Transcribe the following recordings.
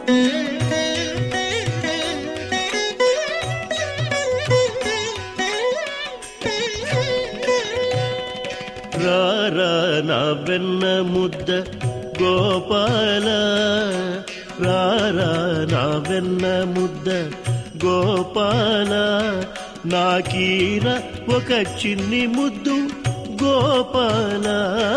రారా నా వెన్న ముద్ద గోపాల రారా నా వెన్న ముద్ద గోపాల నాకీర ఒక చిన్ని ముద్దు గోపాల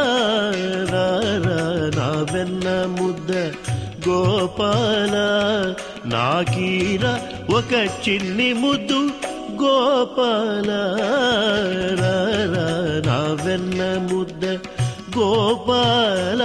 రారా నా వెన్న ముద్ద గోపాల నాకీర ఒక చిన్ని ముద్దు గోపాల రారా నా వెన్న ముద్ద గోపాల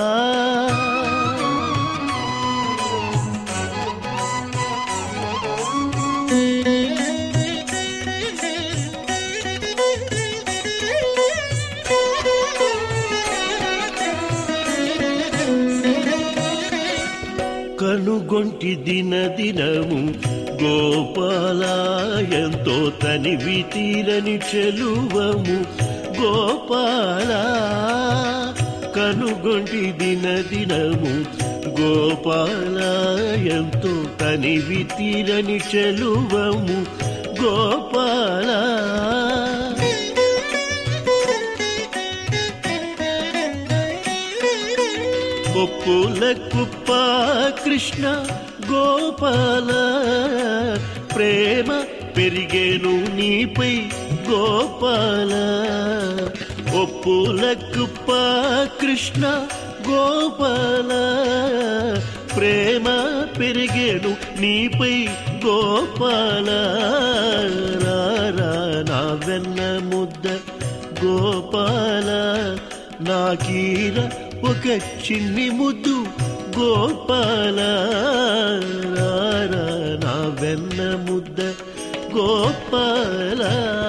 కనుగొంటి దిన దినము గోపాల ఎంతో తనివి తీరని చెలువము గోపాల కనుగొంటి దిన దినము గోపాల ఎంతో తనివి తీరని చెలువము గోపాల ఒప్పుల కుప్ప కృష్ణ గోపాల ప్రేమ పెరిగేను నీపై గోపాల ఒప్పుల కుప్ప కృష్ణ గోపాల ప్రేమ పెరిగేను నీపై గోపాల రారా నా వెన్న ముద్ద గోపాల నాకీర ఒక చిన్ని ముద్దు గోపాల రారా నా వెన్న ముద్ద గోపాల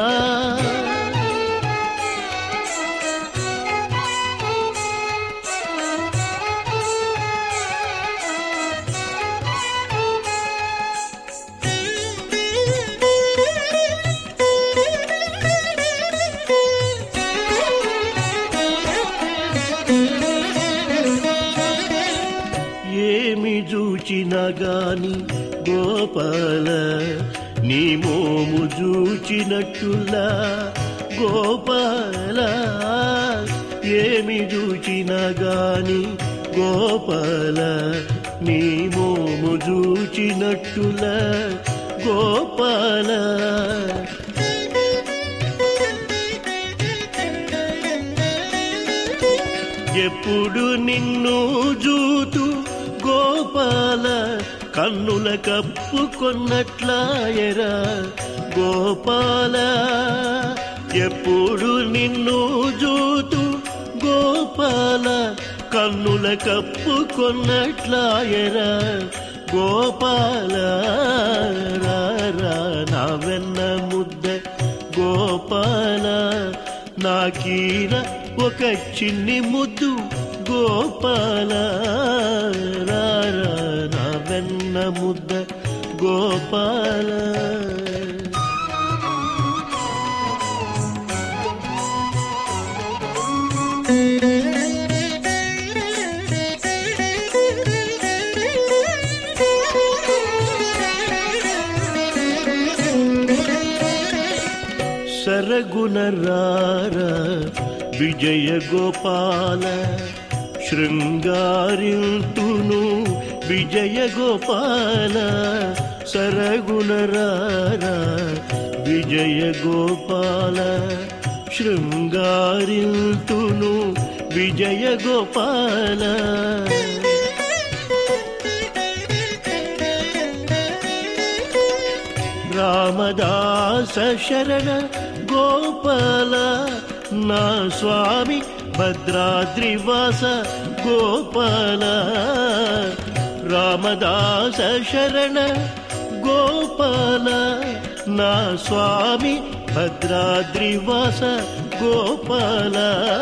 ఏమి చూచినా గాని గోపాల నీ మోము చూచినట్టులా గోపాల ఏమి చూచినా గాని గోపాల నీ మోము చూచినట్టులా గోపాల ఎప్పుడు నిన్ను జూతు గోపాల కన్నుల కప్పుకొన్నట్లాయరా గోపాల ఎప్పుడు నిన్ను జూతు గోపాల కన్నుల కప్పుకొన్నట్లాయరా గోపాల రారా నా వెన్న ముద్ద గోపాల నాకీర ఒక చిన్ని ముద్దు గోపాల రారా నా వెన్న ముద్ద గోపాల సరగుణరార విజయ గోపాల శృంగారింతును విజయ గోపాల సరగుణరార విజయ గోపాల శృంగారింతును విజయ గోపాల రామదాస శరణ గోపాల నా స్వామి భద్రాద్రివాస గోపాల రామదాస శరణ గోపాల నా స్వామి భద్రాద్రివాస గోపాల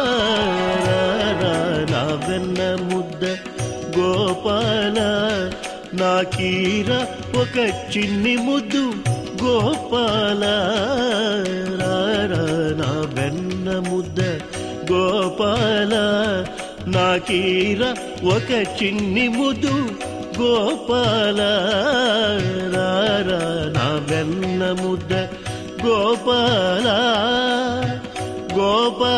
నా వెన్న ముద్ద గోపాల నాకీర ఒక చిన్ని ముద్దు గోపాల రారా నా వెన్న ముద్ద గోపాల నాకీర ఒక చిన్ని ముద్దు గోపాల రారా నా వెన్న ముద్ద గోపాల గోపాల